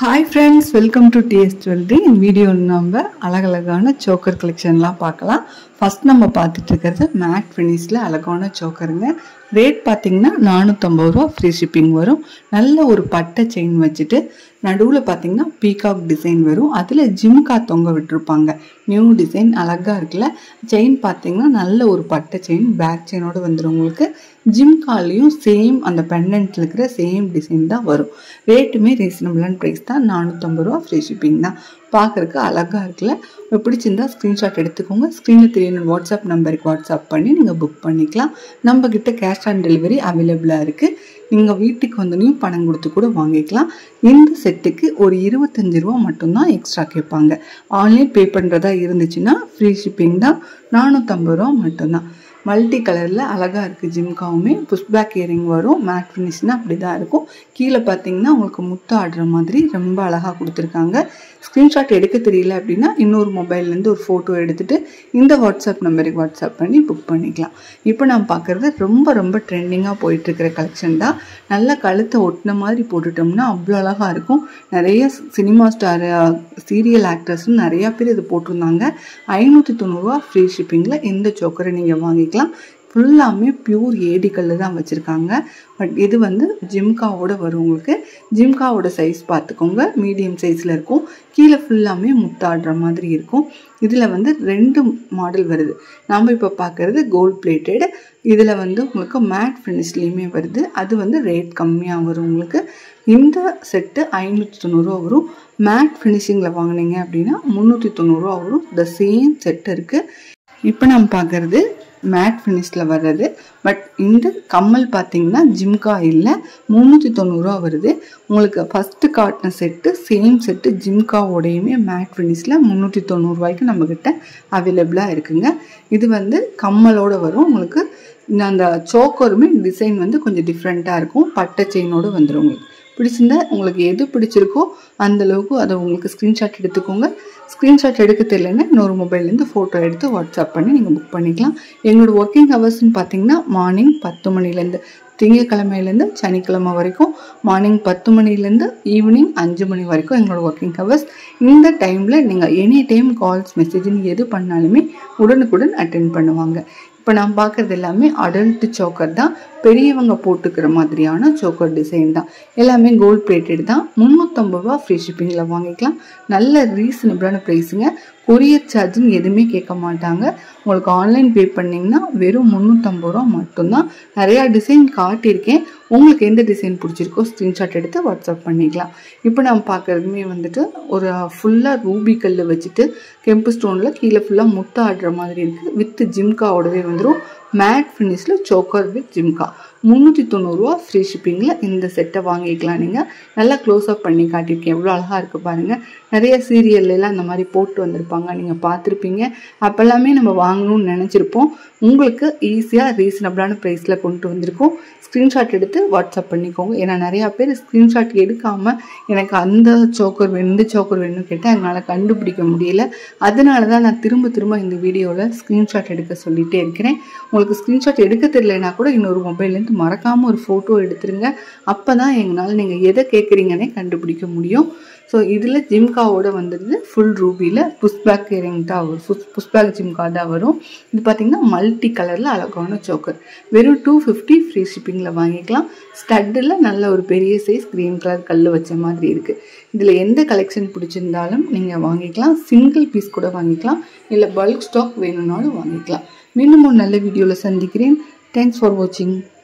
hi friends welcome to TS jewellery இந்த வீடியோவில் நம்ம அழகழகான சோக்கர் கலெக்ஷன்லாம் பார்க்கலாம் ஃபஸ்ட் நம்ம பார்த்துட்டு இருக்கிறது மேட் ஃபினிஷில் அழகான சோக்கருங்க ரேட் பார்த்தீங்கன்னா நானூற்றம்பது ரூபா ஃப்ரீ ஷிப்பிங் வரும் நல்ல ஒரு பட்டை செயின் வச்சுட்டு நடுவில் பார்த்தீங்கன்னா பீகாக் டிசைன் வரும் அதில் ஜிம்கா தொங்க விட்டுருப்பாங்க நியூ டிசைன் அழகாக இருக்குல்ல செயின் பார்த்தீங்கன்னா நல்ல ஒரு பட்டை செயின் பேக் செயினோடு வந்துடும் உங்களுக்கு ஜிம்காலையும் சேம் அந்த பெண்டன்ட்டில் இருக்கிற சேம் டிசைன் தான் வரும் ரேட்டுமே ரீசனபிளான ப்ரைஸ் தான் நானூற்றம்பது ரூபா ஃப்ரீ ஷிப்பிங் தான் பார்க்குறக்கு அழகாக இருக்குல்ல உங்களுக்கு பிடிச்சிருந்தா ஸ்க்ரீன்ஷாட் எடுத்துக்கோங்க ஸ்க்ரீனில் தெரியணும் வாட்ஸ்அப் நம்பருக்கு வாட்ஸ்அப் பண்ணி நீங்கள் புக் பண்ணிக்கலாம் நம்ம கிட்ட கேஷ் ஆன் டெலிவரி அவைலபிளாக இருக்குது நீங்கள் வீட்டுக்கு வந்தோடனையும் பணம் கொடுத்து கூட வாங்கிக்கலாம் இந்த செட்டுக்கு ஒரு இருபத்தஞ்சி ரூபா மட்டும்தான் எக்ஸ்ட்ரா கேட்பாங்க ஆன்லைன் பே பண்ணுறதா இருந்துச்சுன்னா ஃப்ரீ ஷிப்பிங் தான் நானூற்றம்பது ரூபா மட்டும்தான் மல்டி கலரில் அழகாக இருக்குது ஜிம்காவுமே புஷ்பேக் இயரிங் வரும் மேட் ஃபினிஷ்னா அப்படி தான் இருக்கும் கீழே பார்த்தீங்கன்னா உங்களுக்கு முத்து ஆடுற மாதிரி ரொம்ப அழகாக கொடுத்துருக்காங்க ஸ்க்ரீன்ஷாட் எடுக்க தெரியல அப்படின்னா இன்னொரு மொபைல்லேருந்து ஒரு ஃபோட்டோ எடுத்துகிட்டு இந்த வாட்ஸ்அப் நம்பருக்கு வாட்ஸ்அப் பண்ணி புக் பண்ணிக்கலாம் இப்போ நான் பார்க்குறது ரொம்ப ரொம்ப ட்ரெண்டிங்காக போயிட்டுருக்கிற கலெக்ஷன் தான் நல்லா கழுத்தை ஒட்டின மாதிரி போட்டுட்டோம்னா அவ்வளோ அழகாக இருக்கும் நிறைய சினிமா ஸ்டார் சீரியல் ஆக்டர்ஸ்னு நிறையா பேர் இது போட்டிருந்தாங்க ஐநூற்றி தொண்ணூறுரூவா ஃப்ரீ ஷிப்பிங்கில் இந்த சோக்கரை நீங்கள் வாங்கிக்கலாம் ஃபுல்லாமே பியூர் ஏடி கல் தான் வச்சுருக்காங்க பட் இது வந்து ஜிம்காவோட வரும் உங்களுக்கு ஜிம்காவோட சைஸ் பார்த்துக்கோங்க மீடியம் சைஸில் இருக்கும் கீழே ஃபுல்லாமே முத்தாடுற மாதிரி இருக்கும் இதில் வந்து ரெண்டு மாடல் வருது நாம் இப்போ பார்க்குறது கோல்ட் பிளேட்டட் இதில் வந்து உங்களுக்கு மேட் ஃபினிஷ்லேயுமே வருது அது வந்து ரேட் கம்மியாக வரும் உங்களுக்கு இந்த செட்டு ஐநூற்றி தொண்ணூறுரூவா வரும் மேட் ஃபினிஷிங்கில் வாங்கினீங்க அப்படின்னா முந்நூற்றி தொண்ணூறுரூவா வரும் த சேம் செட் இருக்குது இப்போ நம்ம பார்க்குறது மேட் ஃபினிஷில் வர்றது பட் இந்த கம்மல் பார்த்தீங்கன்னா ஜிம்கா இல்லை முந்நூற்றி தொண்ணூறுரூவா வருது உங்களுக்கு ஃபஸ்ட்டு காட்டின செட்டு சேம் செட்டு ஜிம்காவோடையுமே மேட் ஃபினிஷில் முந்நூற்றி தொண்ணூறுரூவாய்க்கு நம்மக்கிட்ட அவைலபிளாக இருக்குங்க இது வந்து கம்மலோடு வரும் உங்களுக்கு அந்த சோக்கருமே டிசைன் வந்து கொஞ்சம் டிஃப்ரெண்ட்டாக இருக்கும் பட்டை செயினோடு வந்துடும் உங்களுக்கு பிடிச்சிருந்தா உங்களுக்கு எது பிடிச்சிருக்கோ அந்தளவுக்கு அதை உங்களுக்கு ஸ்க்ரீன்ஷாட் எடுத்துக்கோங்க ஸ்க்ரீன்ஷாட் எடுக்க தெரியலன்னா இன்னொரு மொபைல்லேருந்து ஃபோட்டோ எடுத்து வாட்ஸ்அப் பண்ணி நீங்கள் புக் பண்ணிக்கலாம் எங்களோட ஒர்க்கிங் ஹவர்ஸ்னு பார்த்தீங்கன்னா மார்னிங் பத்து மணிலேருந்து திங்கக்கிழமையிலேருந்து சனிக்கிழமை வரைக்கும் மார்னிங் பத்து மணிலேருந்து ஈவினிங் அஞ்சு மணி வரைக்கும் எங்களோட ஒர்க்கிங் ஹவர்ஸ் இந்த டைமில் நீங்கள் எனி டைம் கால்ஸ் மெசேஜ்னு எது பண்ணாலுமே உடனுக்குடன் அட்டென்ட் பண்ணுவாங்க இப்போ நான் பார்க்குறது எல்லாமே அடல்ட் சோக்கர் தான் பெரியவங்க போட்டுக்கிற மாதிரியான சோக்கர் டிசைன் தான் எல்லாமே கோல்ட் பிளேட்டட் தான் முந்நூற்றம்பது ரூபா ஃப்ரீ ஷிப்பிங்கில் வாங்கிக்கலாம் நல்ல ரீசனபிளான ப்ரைஸுங்க கொரியர் சார்ஜுன்னு எதுவுமே கேட்க மாட்டாங்க உங்களுக்கு ஆன்லைன் பே பண்ணிங்கன்னா வெறும் முந்நூற்றம்பது ரூபா மட்டும்தான் நிறையா டிசைன் காட்டியிருக்கேன் உங்களுக்கு எந்த டிசைன் பிடிச்சிருக்கோ ஸ்க்ரீன்ஷாட் எடுத்து வாட்ஸ்அப் பண்ணிக்கலாம் இப்போ நம்ம பார்க்குறதுமே வந்துட்டு ஒரு ஃபுல்லாக ரூபி கல் வச்சுட்டு கெம்பு ஸ்டோனில் கீழே ஃபுல்லாக முட்டை ஆடுற மாதிரி இருக்குது வித் ஜிம்காவோடவே வந்துடும் மேட் ஃபினிஷில் சோக்கர் வித் ஜிம்கா முந்நூற்றி தொண்ணூறுரூவா ஃப்ரீ ஷிப்பிங்கில் இந்த செட்டை வாங்கிக்கலாம் நீங்கள் நல்லா க்ளோஸ் அப் பண்ணி காட்டியிருக்கேன் எவ்வளோ அழகாக இருக்குது பாருங்கள் நிறைய சீரியல்லாம் இந்த மாதிரி போட்டு வந்திருப்பாங்க நீங்கள் பார்த்துருப்பீங்க அப்போல்லாமே நம்ம வாங்கணும்னு நினச்சிருப்போம் உங்களுக்கு ஈஸியாக ரீசனபிளான ப்ரைஸில் கொண்டு வந்திருக்கோம் ஸ்க்ரீன்ஷாட் எடுத்து வாட்ஸ்அப் பண்ணிக்கோங்க ஏன்னா நிறையா பேர் ஸ்க்ரீன்ஷாட் எடுக்காமல் எனக்கு அந்த சோக்கர் வேணும் இந்த சோக்கர் வேணும்னு கேட்டால் என்னால் கண்டுபிடிக்க முடியல அதனால தான் நான் திரும்ப திரும்ப இந்த வீடியோவில் ஸ்க்ரீன்ஷாட் எடுக்க சொல்லிகிட்டே இருக்கிறேன் உங்களுக்கு ஸ்க்ரீன்ஷாட் எடுக்க தெரியலனா கூட இன்னொரு மொபைல்லேருந்து மறக்காமல் ஒரு ஃபோட்டோ எடுத்துருங்க அப்போ தான் எங்களால் நீங்கள் எதை கேட்குறீங்கன்னே கண்டுபிடிக்க முடியும் ஸோ இதில் ஜிம்காவோட வந்துடுது ஃபுல் ரூபியில் புஷ்பேக் இயரிங் தான் வரும் புஷ் புஷ்பேக் ஜிம்கா தான் வரும் இது பார்த்திங்கன்னா மல்டி கலரில் அழகான சோக்கர் வெறும் டூ ஃபிஃப்டி ஃப்ரீ ஷிப்பிங்கில் வாங்கிக்கலாம் ஸ்டட்டில் நல்ல ஒரு பெரிய சைஸ் க்ரீன் கலர் கல் வச்ச மாதிரி இருக்குது இதில் எந்த கலெக்ஷன் பிடிச்சிருந்தாலும் நீங்கள் வாங்கிக்கலாம் சிங்கிள் பீஸ் கூட வாங்கிக்கலாம் இல்லை பல்க் ஸ்டாக் வேணும்னாலும் வாங்கிக்கலாம் மீண்டும் ஒரு நல்ல வீடியோவில் சந்திக்கிறேன் தேங்க்ஸ் ஃபார் வாட்சிங்